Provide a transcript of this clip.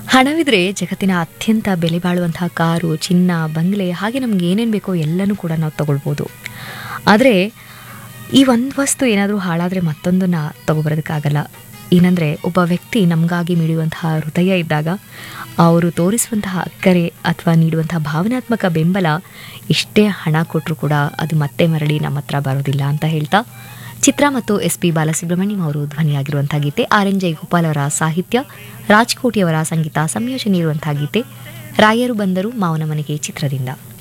ಹಣವಿದ್ರೆ ಜಗತ್ತಿನ ಅತ್ಯಂತ ಬೆಲೆ ಬಾಳುವಂತಹ ಕಾರು ಚಿನ್ನ ಬಂಗ್ಲೆ ಹಾಗೆ ನಮ್ಗೆ ಏನೇನು ಬೇಕೋ ಎಲ್ಲನೂ ಕೂಡ ನಾವು ತಗೊಳ್ಬೋದು ಆದರೆ ಈ ಒಂದು ವಸ್ತು ಏನಾದರೂ ಹಾಳಾದರೆ ಮತ್ತೊಂದನ್ನು ತಗೊಬರೋದಕ್ಕಾಗಲ್ಲ ಏನಂದರೆ ಒಬ್ಬ ವ್ಯಕ್ತಿ ನಮಗಾಗಿ ಮಿಡಿಯುವಂತಹ ಹೃದಯ ಇದ್ದಾಗ ಅವರು ತೋರಿಸುವಂತಹ ಅಕ್ಕರೆ ಅಥವಾ ನೀಡುವಂತಹ ಭಾವನಾತ್ಮಕ ಬೆಂಬಲ ಎಷ್ಟೇ ಹಣ ಕೊಟ್ಟರು ಕೂಡ ಅದು ಮತ್ತೆ ಮರಳಿ ನಮ್ಮ ಹತ್ರ ಬರೋದಿಲ್ಲ ಅಂತ ಹೇಳ್ತಾ ಚಿತ್ರ ಮತ್ತು ಎಸ್ ಪಿ ಬಾಲಸುಬ್ರಹ್ಮಣ್ಯಂ ಅವರು ಧ್ವನಿಯಾಗಿರುವಂತಹ ಗೀತೆ ಆರ್ ಎನ್ ಜಯಗೋಪಾಲ್ ಅವರ ಸಾಹಿತ್ಯ ರಾಜ್ಕೋಟಿಯವರ ಸಂಗೀತ ಸಂಯೋಜನೆ ಇರುವಂತಹ ಗೀತೆ ರಾಯರು ಬಂದರು ಮಾವನ ಮನೆಗೆ ಚಿತ್ರದಿಂದ